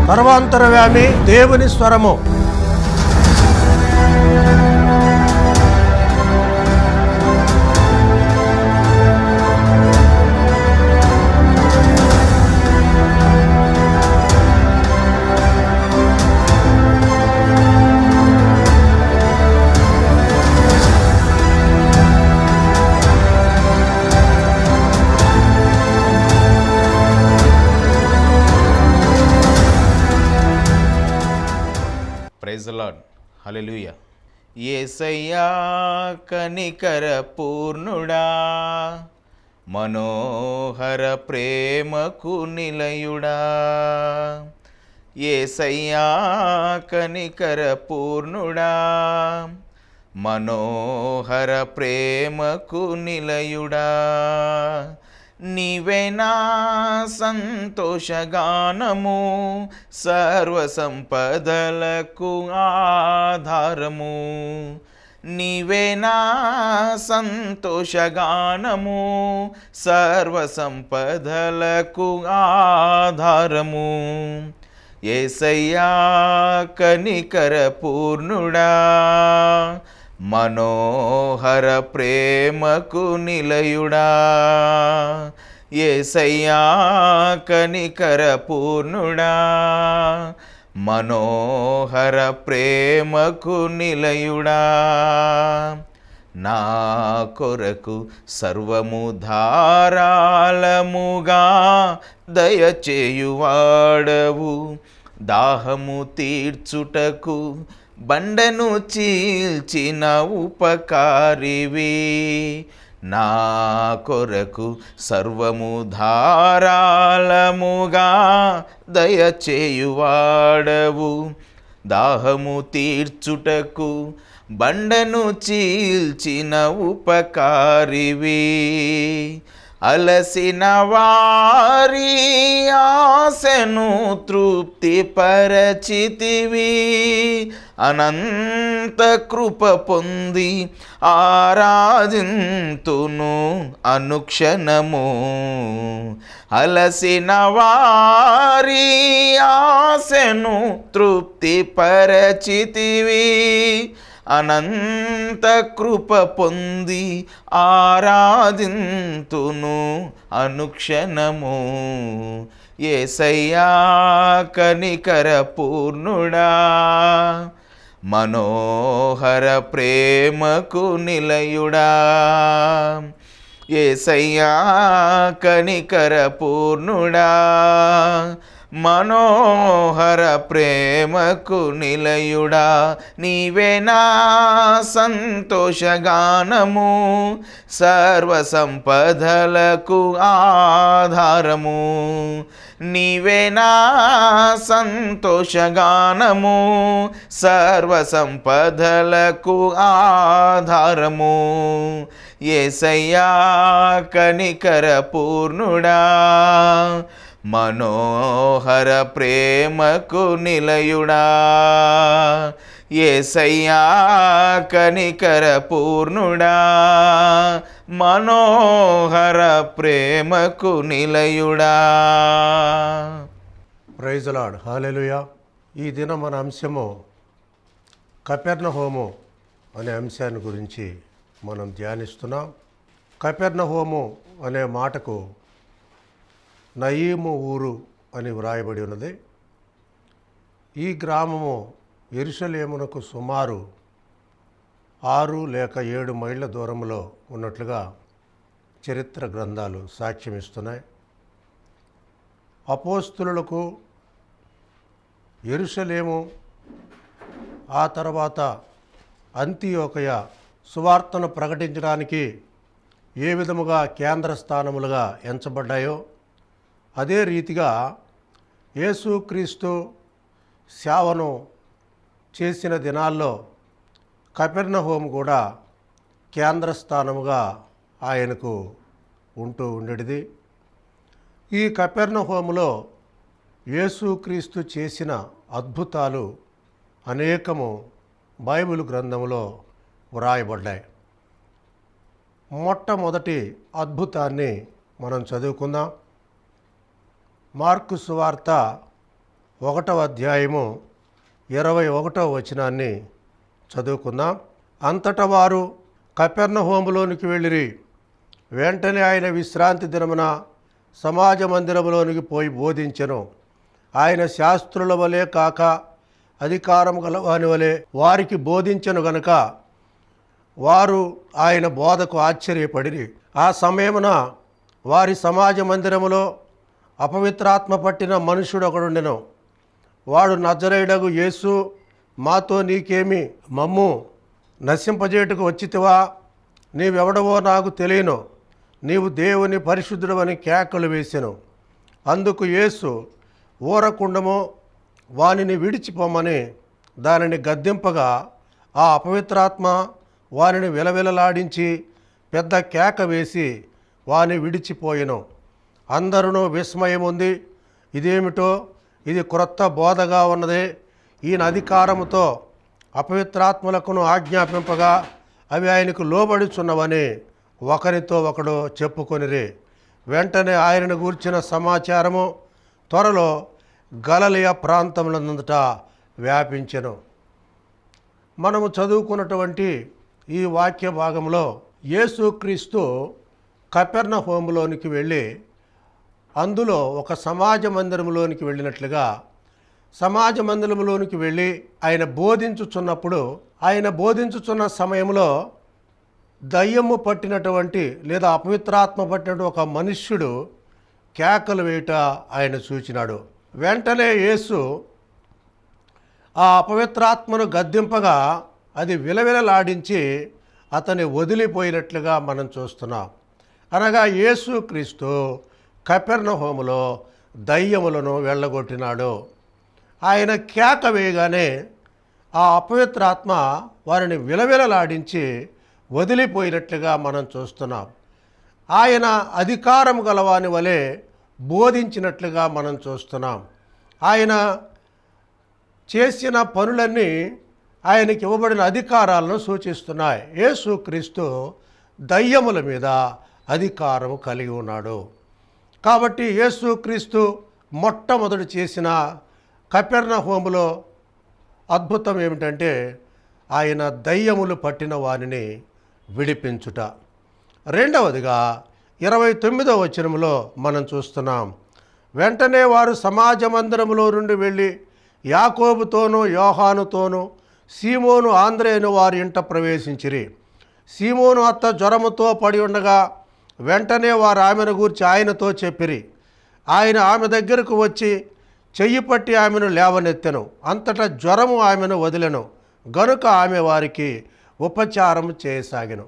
సర్వాంతరవ్యామి దేవుని స్వరము praise lord హల్లెలూయా యేసయ్యా కనికర పూర్ణుడా మనోహర ప్రేమకు నిలయుడా యేసయ్యా కనికర పూర్ణుడా మనోహర ప్రేమకు నిలయుడా నీవేనా సంతోషగానము సర్వ సంపదలకు ఆధారము నీవేనా సంతోషగానము సర్వ సంపదలకు ఆధారము ఏసయ్యా కనికర పూర్ణుడా మనోహర ప్రేమకు నిలయుడా ఏసయ్యా కనికర పూర్ణుడా మనోహర ప్రేమకు నిలయుడా నా కొరకు సర్వము ధారాళముగా దయచేయువాడవు దాహము తీర్చుటకు బండను చీల్చిన ఉపకారివి నా కొరకు సర్వము ధారాళముగా దయచేయువాడవు దాహము తీర్చుటకు బండను చీల్చిన ఉపకారివి అలసిన వారి ఆశను తృప్తి పరచితివి అనంత కృప పొంది ఆరాధింతును అనుక్షణము అలసిన వారి ఆశను తృప్తి పరచితివి అనంత కృప పొంది ఆరాధింతును అనుక్షణము ఏసయ్యా కనికర పూర్ణుడా మనోహర ప్రేమకు నిలయుడా ఏసయ్యా కనికర పూర్ణుడా మనోహర ప్రేమకు నిలయుడా నీవేనా సంతోషగానము సర్వ సంపదలకు ఆధారము నీవేనా సంతోషగానము సర్వ సంపదలకు ఆధారము ఏసయ్యా కనికర పూర్ణుడా మనోహర ప్రేమకు నిలయుడా ఏసయ్యా కనికర పూర్ణుడా మనోహర ప్రేమకు నిలయుడా ప్రైజలాడ్ హాలెలుయా ఈ దినం మన అంశము కపెర్ణ హోము అనే అంశాన్ని గురించి మనం ధ్యానిస్తున్నాం కపెర్ణ హోము అనే మాటకు నయీము ఊరు అని వ్రాయబడి ఉన్నది ఈ గ్రామము ఎరుసలేమునకు సుమారు ఆరు లేక ఏడు మైళ్ళ దూరంలో ఉన్నట్లుగా చరిత్ర గ్రంథాలు సాక్ష్యమిస్తున్నాయి అపోస్తులకు ఎరుసలేము ఆ తర్వాత అంత్యోకయ సువార్తను ప్రకటించడానికి ఏ విధముగా కేంద్ర స్థానములుగా ఎంచబడ్డాయో అదే రీతిగా యేసుక్రీస్తు సేవను చేసిన దినాల్లో కపెర్ణహోం కూడా కేంద్ర స్థానముగా ఆయనకు ఉంటూ ఉండేది ఈ కపెర్ణహోములో యేసుక్రీస్తు చేసిన అద్భుతాలు అనేకము బైబిల్ గ్రంథంలో వ్రాయబడ్డాయి మొట్టమొదటి అద్భుతాన్ని మనం చదువుకుందాం మార్కు సువార్త ఒకటవ అధ్యాయము ఇరవై ఒకటవ వచనాన్ని చదువుకుందాం అంతటా వారు కపెర్ణ హోములోనికి వెళ్ళిరి వెంటనే ఆయన విశ్రాంతి దినమున సమాజ మందిరములోనికి పోయి బోధించెను ఆయన శాస్త్రుల వలె కాక అధికారం గలవాని వలె వారికి బోధించెను గనుక వారు ఆయన బోధకు ఆశ్చర్యపడిరి ఆ సమయమున వారి సమాజ మందిరములో అపవిత్రాత్మ పట్టిన మనుషుడు ఒకడుండెను వాడు నజరేయుడగు యేసు మాతో నీకేమి మమ్ము నశింపజేటుకు వచ్చితివా నీవెవడవో నాకు తెలియను నీవు దేవుని పరిశుద్ధుడవని కేకలు వేసెను అందుకు యేసు ఊరకుండము వానిని విడిచిపోమని దానిని గద్దింపగా ఆ అపవిత్రాత్మ వానిని విలవిలలాడించి పెద్ద కేక వేసి వాని విడిచిపోయెను అందరూ విస్మయం ఉంది ఇదేమిటో ఇది క్రొత్త బోధగా ఉన్నదే ఈయన అధికారముతో అపవిత్రాత్మలకును ఆజ్ఞాపింపగా అవి ఆయనకు లోబడుచున్నవని ఒకరితో ఒకడు చెప్పుకొనిరి వెంటనే ఆయనను గూర్చిన సమాచారము త్వరలో గలలియ ప్రాంతములందట వ్యాపించెను మనము చదువుకున్నటువంటి ఈ వాక్య భాగంలో యేసుక్రీస్తు కపెర్ణ హోములోనికి వెళ్ళి అందులో ఒక సమాజ మందిరంలోనికి వెళ్ళినట్లుగా సమాజ మందిరంలోనికి వెళ్ళి ఆయన బోధించుచున్నప్పుడు ఆయన బోధించుచున్న సమయంలో దయ్యము పట్టినటువంటి లేదా అపవిత్రాత్మ పట్టినటువంటి ఒక మనుష్యుడు కేకలు వేయట ఆయన సూచినాడు వెంటనే యేసు ఆ అపవిత్రాత్మను గద్దింపగా అది విలవిలలాడించి అతని వదిలిపోయినట్లుగా మనం చూస్తున్నాం అనగా యేసు క్రీస్తు కపెర్ణ హోములో దయ్యములను వెళ్ళగొట్టినాడు ఆయన కేక వేయగానే ఆ అపవిత్రాత్మ వారిని విలవిలలాడించి వదిలిపోయినట్లుగా మనం చూస్తున్నాం ఆయన అధికారం గలవాని వలె బోధించినట్లుగా మనం చూస్తున్నాం ఆయన చేసిన పనులన్నీ ఆయనకి ఇవ్వబడిన అధికారాలను సూచిస్తున్నాయి యేసుక్రీస్తు దయ్యముల మీద అధికారం కలిగి ఉన్నాడు కాబట్టి యేసుక్రీస్తు మొట్టమొదటి చేసిన కపెర్ణ హోములో అద్భుతం ఏమిటంటే ఆయన దయ్యములు పట్టిన వారిని విడిపించుట రెండవదిగా ఇరవై తొమ్మిదవ వచనంలో మనం చూస్తున్నాం వెంటనే వారు సమాజ మందిరములో నుండి వెళ్ళి యాకోబుతోనూ యోహానుతోనూ సీమోను ఆంధ్రేయును వారి ఇంట ప్రవేశించిరి సీమోను అత్త జ్వరముతో పడి ఉండగా వెంటనే వారు ఆమెను గూర్చి ఆయనతో చెప్పిరి ఆయన ఆమె దగ్గరకు వచ్చి చెయ్యి పట్టి ఆమెను లేవనెత్తెను అంతటా జ్వరము ఆమెను వదిలెను గనుక ఆమె వారికి ఉపచారం చేయసాగెను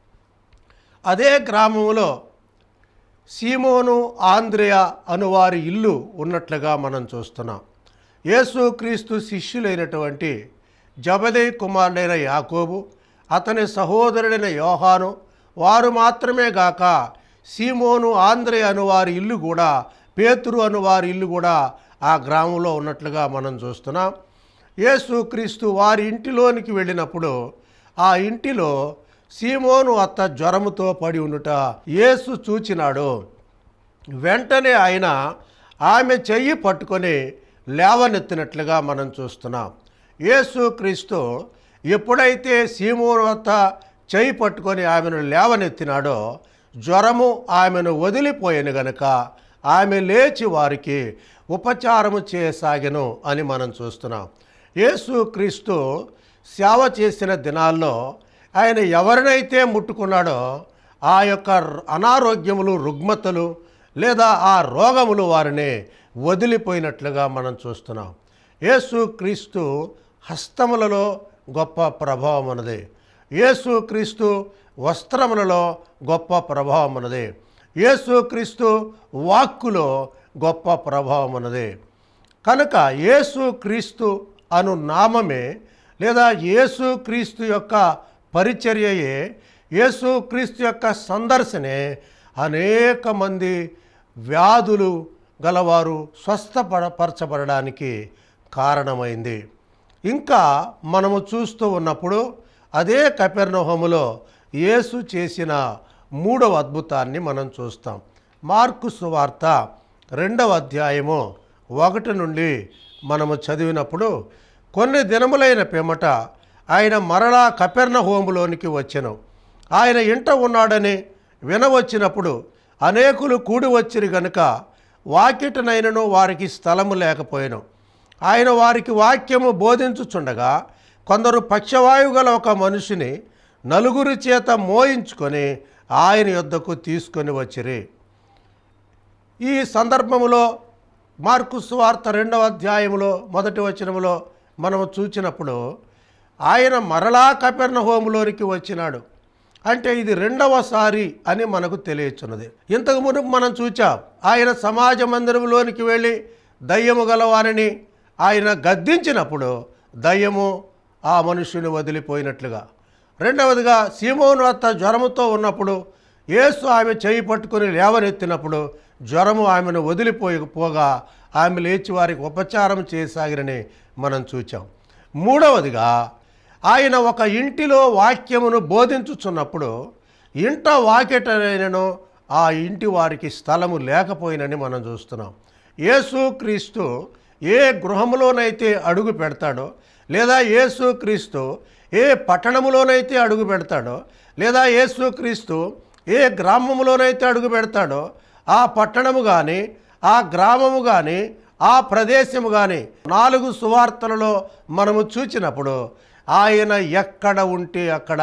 అదే గ్రామంలో సీమోను ఆంధ్రేయ అనువారి ఇల్లు ఉన్నట్లుగా మనం చూస్తున్నాం యేసుక్రీస్తు శిష్యులైనటువంటి జబదే కుమారుడైన యాకోబు అతని సహోదరుడైన యోహాను వారు మాత్రమే గాక సీమోను ఆంధ్రేయ అనువారి ఇల్లు కూడా పేతురు అనువారి ఇల్లు కూడా ఆ గ్రామంలో ఉన్నట్లుగా మనం చూస్తున్నాం యేసుక్రీస్తు వారి ఇంటిలోనికి వెళ్ళినప్పుడు ఆ ఇంటిలో సీమోను అత్త జ్వరముతో పడి ఉండుట యేసు చూచినాడు వెంటనే ఆయన ఆమె చెయ్యి పట్టుకొని లేవనెత్తినట్లుగా మనం చూస్తున్నాం యేసుక్రీస్తు ఎప్పుడైతే సీమోను వద్ద చెయ్యి పట్టుకొని ఆమెను లేవనెత్తినాడో జ్వరము ఆమెను వదిలిపోయాను గనుక ఆమె లేచి వారికి ఉపచారము చేయసాగెను అని మనం చూస్తున్నాం యేసుక్రీస్తు సేవ చేసిన దినాల్లో ఆయన ఎవరినైతే ముట్టుకున్నాడో ఆ యొక్క అనారోగ్యములు రుగ్మతలు లేదా ఆ రోగములు వారిని వదిలిపోయినట్లుగా మనం చూస్తున్నాం యేసుక్రీస్తు హస్తములలో గొప్ప ప్రభావం ఉన్నది యేసుక్రీస్తు వస్త్రములలో గొప్ప ప్రభావం ఉన్నది యేసుక్రీస్తు వాక్కులో గొప్ప ప్రభావం ఉన్నది కనుక యేసుక్రీస్తు అను నామమే లేదా యేసుక్రీస్తు యొక్క పరిచర్యయే యేసుక్రీస్తు యొక్క సందర్శనే అనేక మంది వ్యాధులు గలవారు స్వస్థపరచబడడానికి కారణమైంది ఇంకా మనము చూస్తూ ఉన్నప్పుడు అదే కపెర్నహోములో యేసు చేసిన మూడవ అద్భుతాన్ని మనం చూస్తాం మార్కు సువార్త రెండవ అధ్యాయము ఒకటి నుండి మనము చదివినప్పుడు కొన్ని దినములైన పిమ్మట ఆయన మరలా కపెర్ణ హోములోనికి వచ్చెను ఆయన ఇంట ఉన్నాడని వినవచ్చినప్పుడు అనేకులు కూడి వచ్చిరి గనుక వాకిటనైనను వారికి స్థలము లేకపోయాను ఆయన వారికి వాక్యము బోధించుచుండగా కొందరు పక్షవాయువు గల ఒక మనిషిని నలుగురి చేత మోయించుకొని ఆయన యొద్దకు తీసుకొని వచ్చిరి ఈ సందర్భములో మార్కు సువార్త రెండవ అధ్యాయములో మొదటి వచనములో మనము చూచినప్పుడు ఆయన మరలా కపెర్ణ హోములోనికి వచ్చినాడు అంటే ఇది రెండవసారి అని మనకు తెలియచున్నది ఇంతకు మునుపు మనం చూచాం ఆయన సమాజ మందిరంలోనికి వెళ్ళి దయ్యము గలవారిని ఆయన గద్దించినప్పుడు దయ్యము ఆ మనుష్యుని వదిలిపోయినట్లుగా రెండవదిగా సీమోను అత్త జ్వరముతో ఉన్నప్పుడు యేసు ఆమె చేయి పట్టుకుని లేవనెత్తినప్పుడు జ్వరము ఆమెను వదిలిపోయి పోగా ఆమె లేచి వారికి ఉపచారం చేయసాగిరని మనం చూచాం మూడవదిగా ఆయన ఒక ఇంటిలో వాక్యమును బోధించుచున్నప్పుడు ఇంట వాకెటనైనను ఆ ఇంటి వారికి స్థలము లేకపోయినని మనం చూస్తున్నాం యేసు క్రీస్తు ఏ గృహములోనైతే అడుగు పెడతాడో లేదా యేసు క్రీస్తు ఏ పట్టణములోనైతే అడుగు పెడతాడో లేదా యేసు క్రీస్తు ఏ గ్రామములోనైతే అడుగు పెడతాడో ఆ పట్టణము కానీ ఆ గ్రామము కానీ ఆ ప్రదేశము కానీ నాలుగు సువార్తలలో మనము చూచినప్పుడు ఆయన ఎక్కడ ఉంటే అక్కడ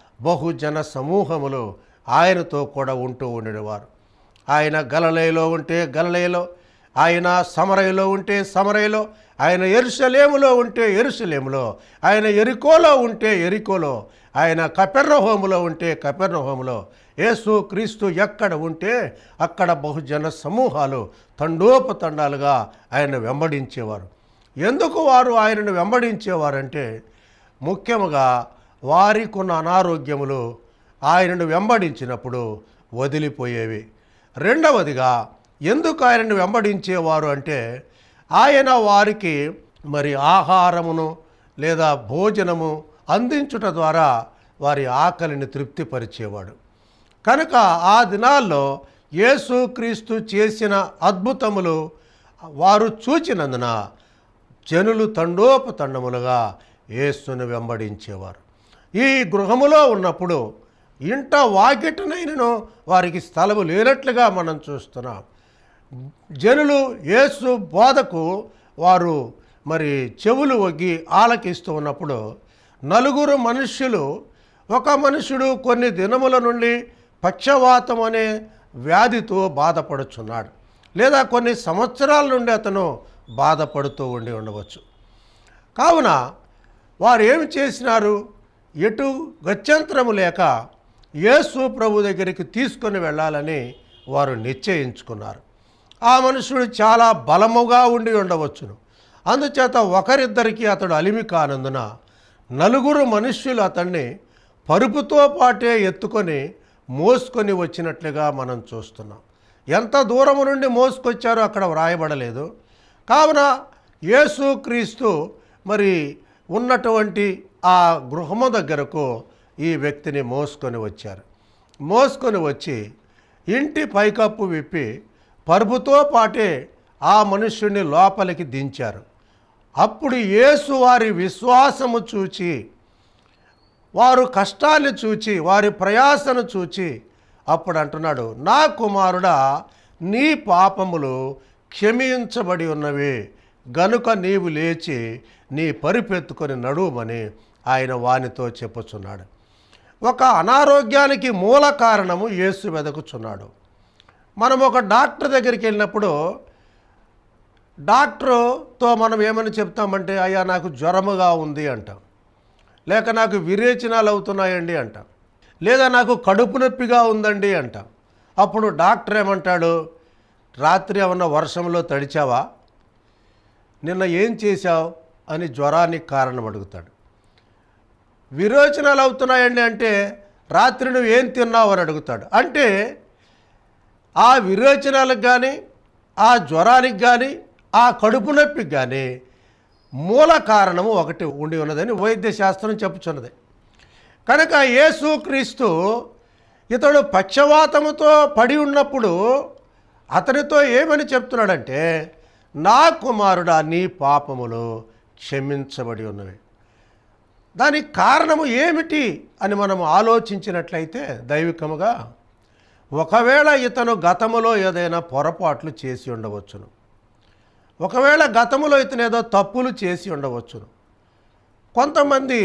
బహుజన సమూహములు ఆయనతో కూడా ఉంటూ ఉండేవారు ఆయన గలలయలో ఉంటే గలలయలో ఆయన సమరయలో ఉంటే సమరయలో ఆయన ఎరుసలేములో ఉంటే ఎరుసలేములో ఆయన ఎరికోలో ఉంటే ఎరికోలో ఆయన కపెర్ణహోములో ఉంటే కపెర్ణహోములో యేసు క్రీస్తు ఎక్కడ ఉంటే అక్కడ బహుజన సమూహాలు తండోపతండాలుగా ఆయన వెంబడించేవారు ఎందుకు వారు ఆయనను వెంబడించేవారంటే ముఖ్యముగా వారికున్న అనారోగ్యములు ఆయనను వెంబడించినప్పుడు వదిలిపోయేవి రెండవదిగా ఎందుకు ఆయనను వెంబడించేవారు అంటే ఆయన వారికి మరి ఆహారమును లేదా భోజనము అందించుట ద్వారా వారి ఆకలిని తృప్తిపరిచేవాడు కనుక ఆ దినాల్లో యేసుక్రీస్తు చేసిన అద్భుతములు వారు చూచినందున జనులు తండోపతండములుగా యేసును వెంబడించేవారు ఈ గృహములో ఉన్నప్పుడు ఇంట వాకిటనైనను వారికి స్థలము లేనట్లుగా మనం చూస్తున్నాం జనులు యేసు బోధకు వారు మరి చెవులు ఒగ్గి ఆలకిస్తూ ఉన్నప్పుడు నలుగురు మనుష్యులు ఒక మనుషుడు కొన్ని దినముల నుండి పక్షవాతం అనే వ్యాధితో బాధపడుచున్నాడు లేదా కొన్ని సంవత్సరాల నుండి అతను బాధపడుతూ ఉండి ఉండవచ్చు కావున వారు ఏమి చేసినారు ఎటు గత్యంతరము లేక యేసు ప్రభు దగ్గరికి తీసుకొని వెళ్ళాలని వారు నిశ్చయించుకున్నారు ఆ మనుషుడు చాలా బలముగా ఉండి ఉండవచ్చును అందుచేత ఒకరిద్దరికి అతడు అలిమి కానందున నలుగురు మనుష్యులు అతన్ని పరుపుతో పాటే ఎత్తుకొని మోసుకొని వచ్చినట్లుగా మనం చూస్తున్నాం ఎంత దూరము నుండి మోసుకొచ్చారో అక్కడ వ్రాయబడలేదు కావున యేసు క్రీస్తు మరి ఉన్నటువంటి ఆ గృహము దగ్గరకు ఈ వ్యక్తిని మోసుకొని వచ్చారు మోసుకొని వచ్చి ఇంటి పైకప్పు విప్పి పరుపుతో పాటే ఆ మనుష్యుని లోపలికి దించారు అప్పుడు యేసు వారి విశ్వాసము చూచి వారు కష్టాన్ని చూచి వారి ప్రయాసను చూచి అప్పుడు అంటున్నాడు నా కుమారుడా నీ పాపములు క్షమించబడి ఉన్నవి గనుక నీవు లేచి నీ పరిపెత్తుకొని నడుమని ఆయన వానితో చెప్పుచున్నాడు ఒక అనారోగ్యానికి మూల కారణము యేసు వెదకుచున్నాడు మనం ఒక డాక్టర్ దగ్గరికి వెళ్ళినప్పుడు డాక్టర్తో మనం ఏమని చెప్తామంటే అయ్యా నాకు జ్వరముగా ఉంది అంటాం లేక నాకు విరేచనాలు అవుతున్నాయండి అంటాం లేదా నాకు కడుపు నొప్పిగా ఉందండి అంటాం అప్పుడు డాక్టర్ ఏమంటాడు రాత్రి ఏమన్నా వర్షంలో తడిచావా నిన్న ఏం చేశావు అని జ్వరానికి కారణం అడుగుతాడు విరోచనాలు అవుతున్నాయండి అంటే రాత్రి నువ్వు ఏం తిన్నావు అని అడుగుతాడు అంటే ఆ విరోచనాలకు కానీ ఆ జ్వరానికి కానీ ఆ కడుపు నొప్పికి కానీ మూల కారణము ఒకటి ఉండి ఉన్నదని వైద్య శాస్త్రం చెప్పుచున్నది కనుక యేసుక్రీస్తు ఇతడు పక్షవాతముతో పడి ఉన్నప్పుడు అతనితో ఏమని చెప్తున్నాడంటే నా కుమారుడా నీ పాపములు క్షమించబడి ఉన్నవి దానికి కారణము ఏమిటి అని మనం ఆలోచించినట్లయితే దైవికముగా ఒకవేళ ఇతను గతములో ఏదైనా పొరపాట్లు చేసి ఉండవచ్చును ఒకవేళ గతములో ఇతను ఏదో తప్పులు చేసి ఉండవచ్చును కొంతమంది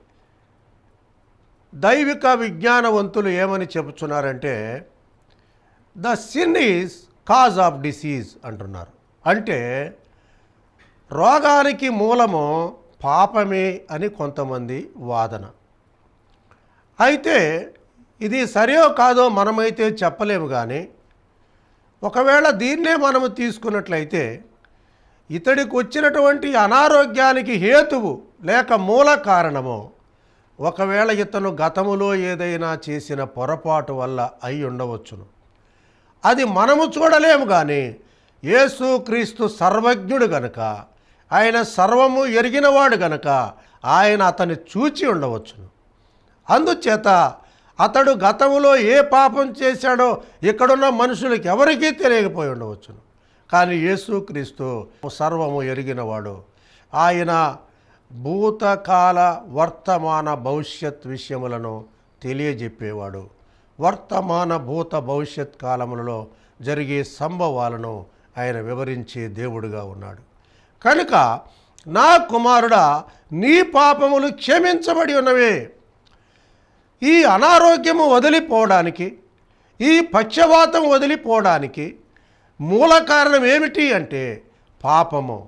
దైవిక విజ్ఞానవంతులు ఏమని చెబుతున్నారంటే the sin is cause of disease అంటున్నారు అంటే రోగానికి మూలము పాపమే అని కొంతమంది వాదన అయితే ఇది సరియో కాదో మనమైతే చెప్పలేము కానీ ఒకవేళ దీన్నే మనము తీసుకున్నట్లయితే ఇతడికి వచ్చినటువంటి అనారోగ్యానికి హేతువు లేక మూల కారణము ఒకవేళ ఇతను గతములో ఏదైనా చేసిన పొరపాటు వల్ల అయి ఉండవచ్చును అది మనము చూడలేము కానీ యేసు క్రీస్తు సర్వజ్ఞుడు గనుక ఆయన సర్వము ఎరిగినవాడు గనుక ఆయన అతన్ని చూచి ఉండవచ్చును అందుచేత అతడు గతములో ఏ పాపం చేశాడో ఇక్కడున్న మనుషులకి ఎవరికీ తెలియకపోయి ఉండవచ్చును కానీ యేసుక్రీస్తు సర్వము ఎరిగినవాడు ఆయన భూతకాల వర్తమాన భవిష్యత్ విషయములను తెలియజెప్పేవాడు వర్తమాన భూత భవిష్యత్ కాలములలో జరిగే సంభవాలను ఆయన వివరించే దేవుడుగా ఉన్నాడు కనుక నా కుమారుడా నీ పాపములు క్షమించబడి ఉన్నవే ఈ అనారోగ్యము వదిలిపోవడానికి ఈ పక్షవాతం వదిలిపోవడానికి మూల కారణం ఏమిటి అంటే పాపము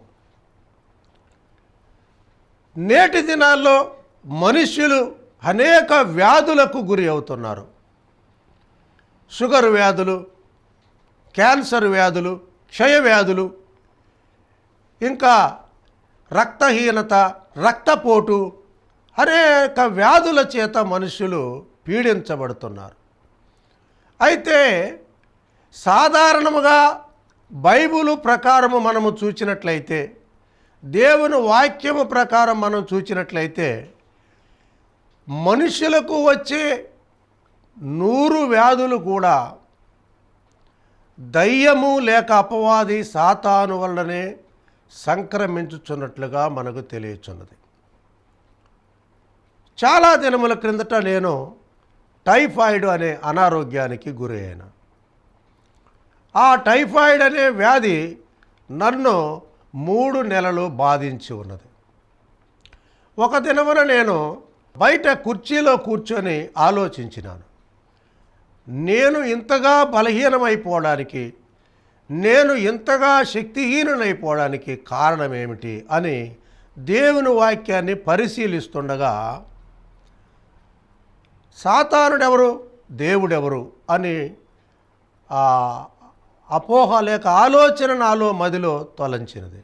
నేటి దినాల్లో మనుష్యులు అనేక వ్యాధులకు గురి అవుతున్నారు షుగర్ వ్యాధులు క్యాన్సర్ వ్యాధులు క్షయ వ్యాధులు ఇంకా రక్తహీనత రక్తపోటు అనేక వ్యాధుల చేత మనుషులు పీడించబడుతున్నారు అయితే సాధారణముగా బైబిలు ప్రకారము మనము చూచినట్లయితే దేవుని వాక్యము ప్రకారం మనం చూచినట్లయితే మనుషులకు వచ్చే నూరు వ్యాధులు కూడా దయ్యము లేక అపవాది సాతాను వల్లనే సంక్రమించుచున్నట్లుగా మనకు తెలియచున్నది చాలా దినముల క్రిందట నేను టైఫాయిడ్ అనే అనారోగ్యానికి గురి అయినా ఆ టైఫాయిడ్ అనే వ్యాధి నన్ను మూడు నెలలు బాధించి ఉన్నది ఒక దినమున నేను బయట కుర్చీలో కూర్చొని ఆలోచించినాను నేను ఇంతగా బలహీనమైపోవడానికి నేను ఇంతగా శక్తిహీనునైపోవడానికి కారణం ఏమిటి అని దేవుని వాక్యాన్ని పరిశీలిస్తుండగా సాతానుడెవరు దేవుడెవరు అని ఆ అపోహ లేక ఆలోచన నాలో మదిలో తొలంచినది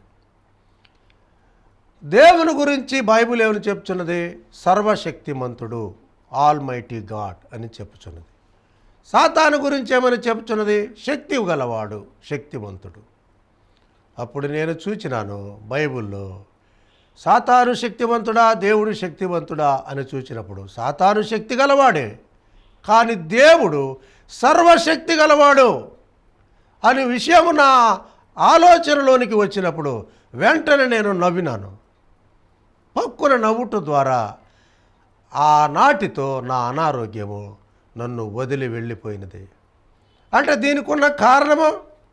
దేవుని గురించి బైబిల్ ఏమని చెప్తున్నది సర్వశక్తిమంతుడు ఆల్ మైటీ గాడ్ అని చెప్పుచున్నది సాతాను గురించి ఏమని చెప్తున్నది శక్తి గలవాడు శక్తివంతుడు అప్పుడు నేను చూచినాను బైబిల్లో సాతాను శక్తివంతుడా దేవుడు శక్తివంతుడా అని చూచినప్పుడు సాతాను శక్తి గలవాడే కానీ దేవుడు సర్వశక్తి గలవాడు అని విషయము నా ఆలోచనలోనికి వచ్చినప్పుడు వెంటనే నేను నవ్వినాను పక్కున నవ్వుట ద్వారా ఆనాటితో నా అనారోగ్యము నన్ను వదిలి వెళ్ళిపోయినది అంటే దీనికి ఉన్న కారణము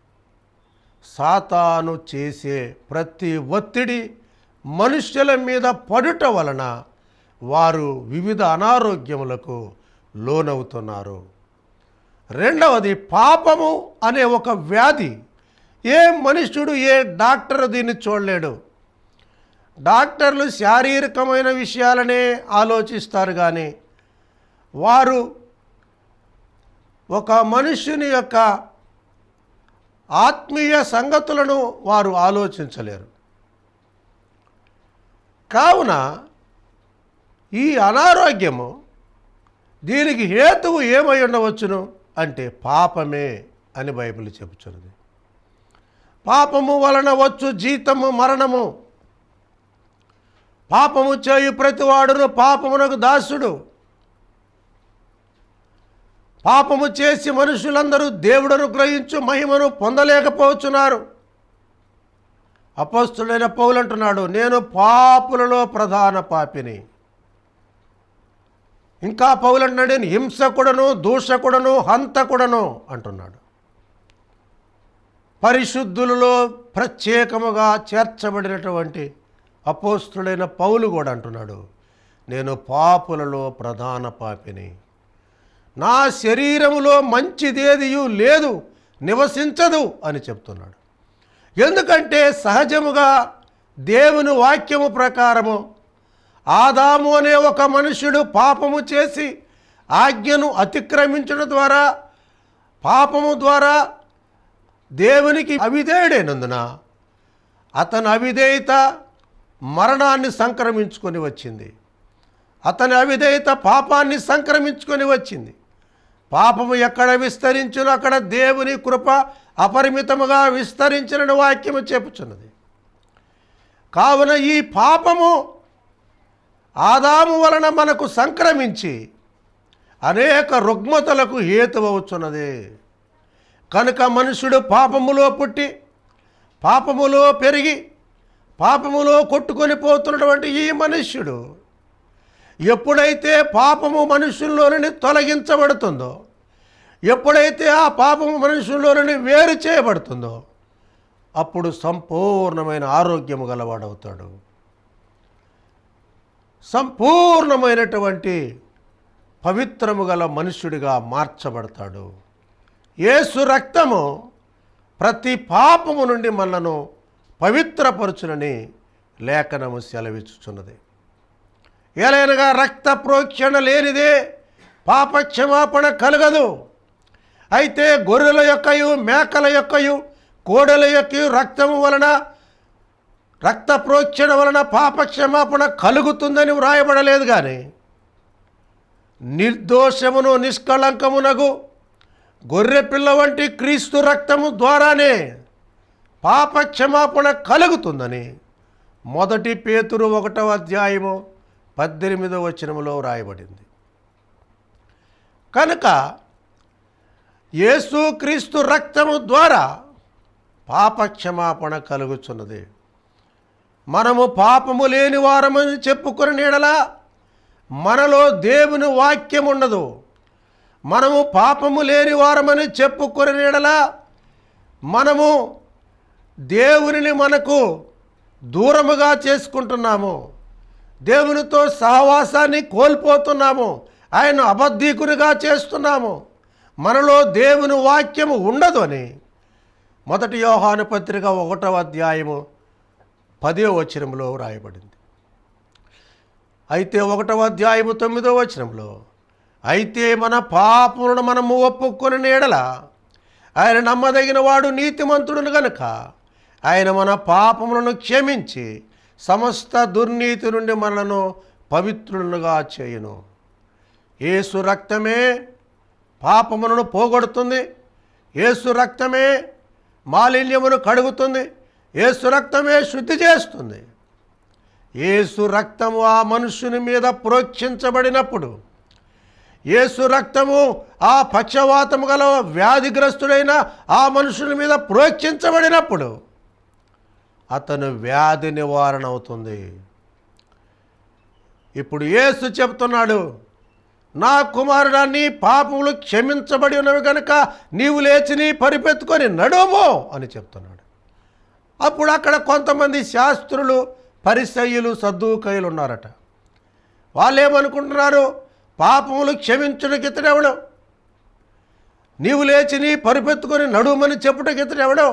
సాతాను చేసే ప్రతి ఒత్తిడి మనుష్యుల మీద పడుట వలన వారు వివిధ అనారోగ్యములకు లోనవుతున్నారు రెండవది పాపము అనే ఒక వ్యాధి ఏ మనుష్యుడు ఏ డాక్టర్ దీన్ని చూడలేడు డాక్టర్లు శారీరకమైన విషయాలనే ఆలోచిస్తారు కానీ వారు ఒక మనుష్యుని యొక్క ఆత్మీయ సంగతులను వారు ఆలోచించలేరు కావున ఈ అనారోగ్యము దీనికి హేతువు ఏమై ఉండవచ్చును అంటే పాపమే అని బైబిల్ చెబుతున్నది పాపము వలన వచ్చు జీతము మరణము పాపము చేయు ప్రతివాడును పాపమునకు దాసుడు పాపము చేసి మనుషులందరూ దేవుడను గ్రహించు మహిమను పొందలేకపోతున్నారు అపస్తుడైన పౌలు అంటున్నాడు నేను పాపులలో ప్రధాన పాపిని ఇంకా పౌలు అంటున్నాడు నేను హింసకుడను దూషకుడను హంతకుడను అంటున్నాడు పరిశుద్ధులలో ప్రత్యేకముగా చేర్చబడినటువంటి అపోస్తుడైన పౌలు కూడా అంటున్నాడు నేను పాపులలో ప్రధాన పాపిని నా శరీరములో మంచిదేదియు లేదు నివసించదు అని చెప్తున్నాడు ఎందుకంటే సహజముగా దేవుని వాక్యము ప్రకారము ఆదాము అనే ఒక మనుష్యుడు పాపము చేసి ఆజ్ఞను అతిక్రమించడం ద్వారా పాపము ద్వారా దేవునికి అవిధేయుడైనందున అతని అవిధేయత మరణాన్ని సంక్రమించుకొని వచ్చింది అతని అవిధేయత పాపాన్ని సంక్రమించుకొని వచ్చింది పాపము ఎక్కడ విస్తరించును అక్కడ దేవుని కృప అపరిమితముగా విస్తరించిన వాక్యము చెప్పుచున్నది కావున ఈ పాపము ఆదాము వలన మనకు సంక్రమించి అనేక రుగ్మతలకు హేతువవుచున్నది కనుక మనుషుడు పాపములో పుట్టి పాపములో పెరిగి పాపములో కొట్టుకొని పోతున్నటువంటి ఈ మనుష్యుడు ఎప్పుడైతే పాపము మనుషుల్లో నుండి తొలగించబడుతుందో ఎప్పుడైతే ఆ పాపము మనుషుల్లో నుండి వేరు చేయబడుతుందో అప్పుడు సంపూర్ణమైన ఆరోగ్యము గలవాడవుతాడు సంపూర్ణమైనటువంటి పవిత్రము గల మనుష్యుడిగా మార్చబడతాడు యేసు రక్తము ప్రతి పాపము నుండి మనను పవిత్రపరచునని లేఖనము సెలవిచ్చుచున్నది ఎలైనగా రక్త ప్రోక్షణ లేనిదే పాప క్షమాపణ కలగదు అయితే గొర్రెల యొక్కయు మేకల యొక్కయు కోడెల యొక్కయు రక్తము వలన రక్త ప్రోక్షణ వలన పాప క్షమాపణ కలుగుతుందని వ్రాయబడలేదు కానీ నిర్దోషమును నిష్కళంకమునగు గొర్రె పిల్ల వంటి క్రీస్తు రక్తము ద్వారానే పాప క్షమాపణ కలుగుతుందని మొదటి పేతురు ఒకటవ అధ్యాయము పద్దెనిమిదవ వచనములో వ్రాయబడింది కనుక యేసు క్రీస్తు రక్తము ద్వారా పాప క్షమాపణ కలుగుచున్నది మనము పాపము లేని వారమని చెప్పుకుని నీడలా మనలో దేవుని వాక్యం ఉండదు మనము పాపము లేని వారమని చెప్పుకుని నీడలా మనము దేవునిని మనకు దూరముగా చేసుకుంటున్నాము దేవునితో సహవాసాన్ని కోల్పోతున్నాము ఆయన అబద్ధీకునిగా చేస్తున్నాము మనలో దేవుని వాక్యము ఉండదు అని మొదటి యోహాను పత్రిక ఒకటవ అధ్యాయము పదో వచనంలో రాయబడింది అయితే ఒకటవ అధ్యాయము తొమ్మిదో వచనంలో అయితే మన పాపములను మనము ఒప్పుకొని నీడల ఆయన నమ్మదగిన వాడు నీతిమంతుడును గనుక ఆయన మన పాపములను క్షమించి సమస్త దుర్నీతి నుండి మనలను పవిత్రులుగా చేయును యేసు రక్తమే పాపములను పోగొడుతుంది యేసు రక్తమే మాలిన్యమును కడుగుతుంది యేసు రక్తమే శుద్ధి చేస్తుంది యేసు రక్తము ఆ మనుషుని మీద ప్రోక్షించబడినప్పుడు యేసు రక్తము ఆ పక్షవాతము గల వ్యాధిగ్రస్తుడైన ఆ మనుషుని మీద ప్రోక్షించబడినప్పుడు అతను వ్యాధి నివారణ అవుతుంది ఇప్పుడు యేసు చెప్తున్నాడు నా కుమారుడా నీ పాపములు క్షమించబడి ఉన్నవి కనుక నీవు లేచి నీ పరిపెత్తుకొని నడుము అని చెప్తున్నాడు అప్పుడు అక్కడ కొంతమంది శాస్త్రులు పరిసయ్యులు సద్దుకయ్యలు ఉన్నారట వాళ్ళు ఏమనుకుంటున్నారు పాపములు క్షమించుటకి ఇతడెవడు నీవు లేచి నీ పరిపెత్తుకొని నడుమని చెప్పుటకి ఇతడెవడో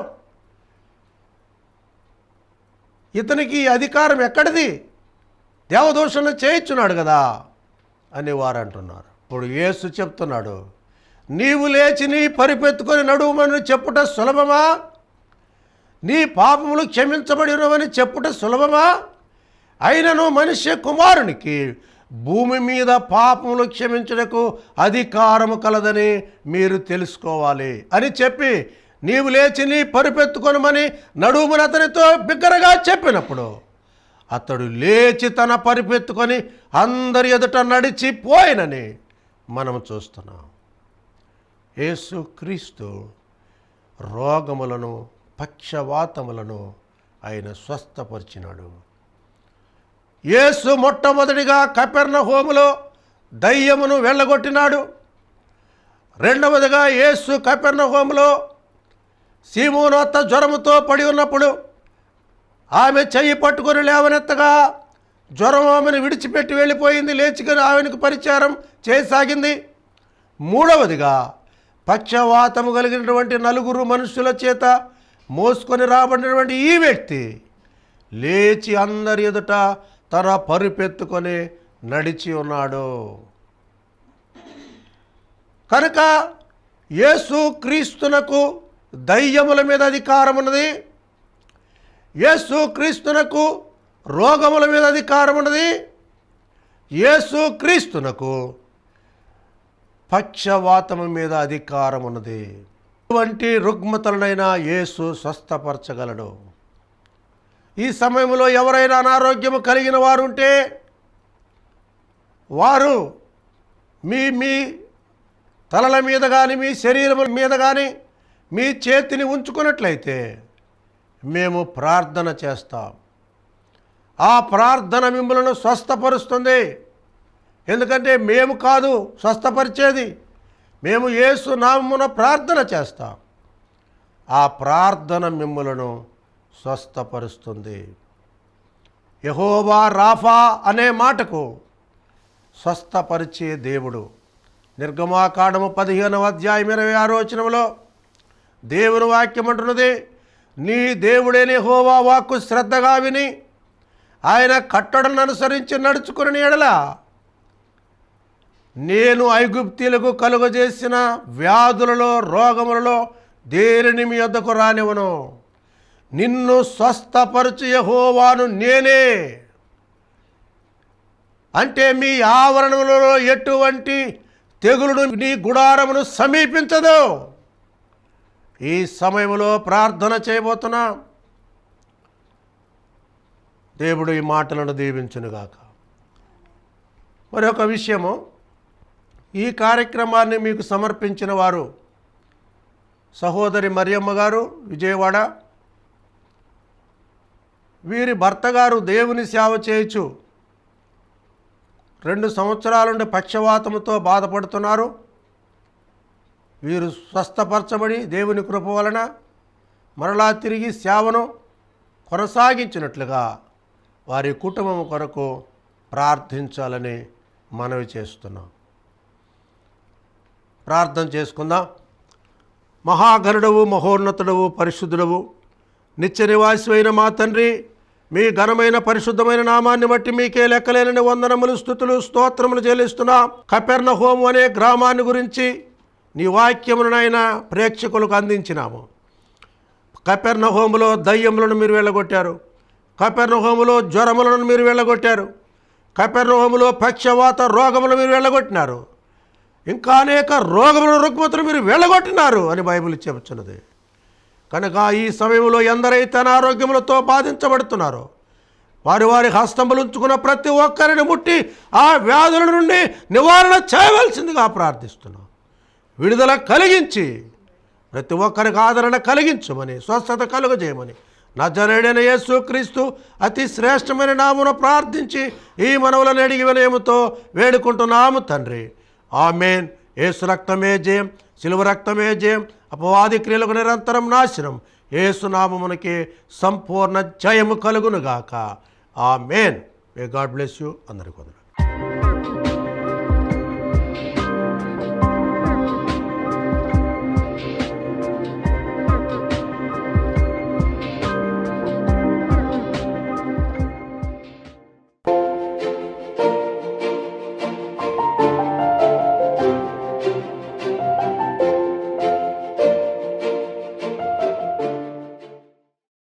ఇతనికి ఈ అధికారం ఎక్కడిది దేవదూషణ చేయించున్నాడు కదా అని వారు అంటున్నారు ఇప్పుడు యేసు చెప్తున్నాడు నీవు లేచి నీ పరిపెత్తుకొని నడుమని చెప్పుట సులభమా నీ పాపములు క్షమించబడినవని చెప్పుట సులభమా అయినను మనుష్య కుమారునికి భూమి మీద పాపములు క్షమించుటకు అధికారము కలదని మీరు తెలుసుకోవాలి అని చెప్పి నీవు లేచి నీ పరిపెత్తుకొనమని నడుమున అతనితో బిగ్గరగా చెప్పినప్పుడు అతడు లేచి తన పరిపెత్తుకొని అందరి ఎదుట నడిచి పోయినని మనం చూస్తున్నాం యేసు క్రీస్తు రోగములను పక్షవాతములను ఆయన స్వస్థపరిచినాడు యేసు మొట్టమొదటిగా కపెర్ణ హోములో దయ్యమును వెళ్ళగొట్టినాడు రెండవదిగా యేసు కపెర్ణ హోములో సీమోను అత్త జ్వరముతో పడి ఉన్నప్పుడు ఆమె చెయ్యి పట్టుకొని లేవనెత్తగా జ్వరం ఆమెను విడిచిపెట్టి వెళ్ళిపోయింది లేచికొని ఆమెకు పరిచారం చేయసాగింది మూడవదిగా పక్షవాతము కలిగినటువంటి నలుగురు మనుషుల చేత మోసుకొని రాబడినటువంటి ఈ వ్యక్తి లేచి అందరి ఎదుట తన పరుపెత్తుకొని నడిచి ఉన్నాడు కనుక యేసు క్రీస్తునకు దయ్యముల మీద అధికారం ఉన్నది యేసు క్రీస్తునకు రోగముల మీద అధికారం ఉన్నది యేసు క్రీస్తునకు పక్షవాతము మీద అధికారం ఉన్నది ఇటువంటి రుగ్మతలనైనా యేసు స్వస్థపరచగలడు ఈ సమయంలో ఎవరైనా అనారోగ్యము కలిగిన వారు ఉంటే వారు మీ మీ తలల మీద కానీ మీ శరీరం మీద కానీ మీ చేతిని ఉంచుకున్నట్లయితే మేము ప్రార్థన చేస్తాం ఆ ప్రార్థన మిమ్మల్ని స్వస్థపరుస్తుంది ఎందుకంటే మేము కాదు స్వస్థపరిచేది మేము యేసు నామమున ప్రార్థన చేస్తాం ఆ ప్రార్థన మిమ్మలను స్వస్థపరుస్తుంది యహోవా రాఫా అనే మాటకు స్వస్థపరిచే దేవుడు నిర్గమాకాండము పదిహేనవ అధ్యాయం ఇరవై ఆరో వచనంలో దేవుని వాక్యం అంటున్నది నీ దేవుడైన హోవా వాక్కు శ్రద్ధగా విని ఆయన కట్టడలను అనుసరించి నడుచుకుని ఎడల నేను ఐగుప్తీలకు కలుగజేసిన వ్యాధులలో రోగములలో దేనిని మీ వద్దకు రానివను నిన్ను స్వస్థపరచు యెహోవాను నేనే అంటే మీ ఆవరణములలో ఎటువంటి తెగులును నీ గుడారమును సమీపించదు ఈ సమయంలో ప్రార్థన చేయబోతున్నా దేవుడు ఈ మాటలను దీవించునుగాక మరి ఒక విషయము ఈ కార్యక్రమాన్ని మీకు సమర్పించిన వారు సహోదరి మరియమ్మ గారు విజయవాడ వీరి భర్త గారు దేవుని సేవ చేయొచ్చు రెండు సంవత్సరాల నుండి పక్షవాతముతో బాధపడుతున్నారు వీరు స్వస్థపరచబడి దేవుని కృప వలన మరలా తిరిగి సేవను కొనసాగించినట్లుగా వారి కుటుంబం కొరకు ప్రార్థించాలని మనవి చేస్తున్నాం ప్రార్థన చేసుకుందాం మహాగరుడవు మహోన్నతుడవు పరిశుద్ధుడవు నిత్య నివాసి అయిన మా తండ్రి మీ ఘనమైన పరిశుద్ధమైన నామాన్ని బట్టి మీకే లెక్కలేనని వందనములు స్థుతులు స్తోత్రములు చెల్లిస్తున్నాం కపెర్ణ హోము అనే గ్రామాన్ని గురించి నీ వాక్యమునైనా ప్రేక్షకులకు అందించినాము కపెర్ణ హోములో దయ్యములను మీరు వెళ్ళగొట్టారు కపెర్ణ హోములో జ్వరములను మీరు వెళ్ళగొట్టారు కపెర్ణ హోములో పక్షవాత రోగములు మీరు వెళ్ళగొట్టినారు ఇంకా అనేక రోగముల రుగ్మతులు మీరు వెళ్ళగొట్టినారు అని బైబిల్ చెబుతున్నది కనుక ఈ సమయంలో ఎందరైతే అనారోగ్యములతో బాధించబడుతున్నారో వారి వారి హస్తములు ఉంచుకున్న ప్రతి ఒక్కరిని ముట్టి ఆ వ్యాధుల నుండి నివారణ చేయవలసిందిగా ప్రార్థిస్తున్నాం విడుదల కలిగించి ప్రతి ఒక్కరికి ఆదరణ కలిగించమని స్వస్థత కలుగజేయమని నజరేడైన యేసు క్రీస్తు అతి శ్రేష్టమైన నామున ప్రార్థించి ఈ మనవులను అడిగి వినయముతో వేడుకుంటున్నాము తండ్రి ఆమెన్ ఏసు రక్తమే జయం సిలువ రక్తమే జయం అపవాది క్రియలకు నిరంతరం నాశనం ఏసునామమునకి సంపూర్ణ జయము కలుగునుగాక amen may God bless you అందరికీ వందనాలు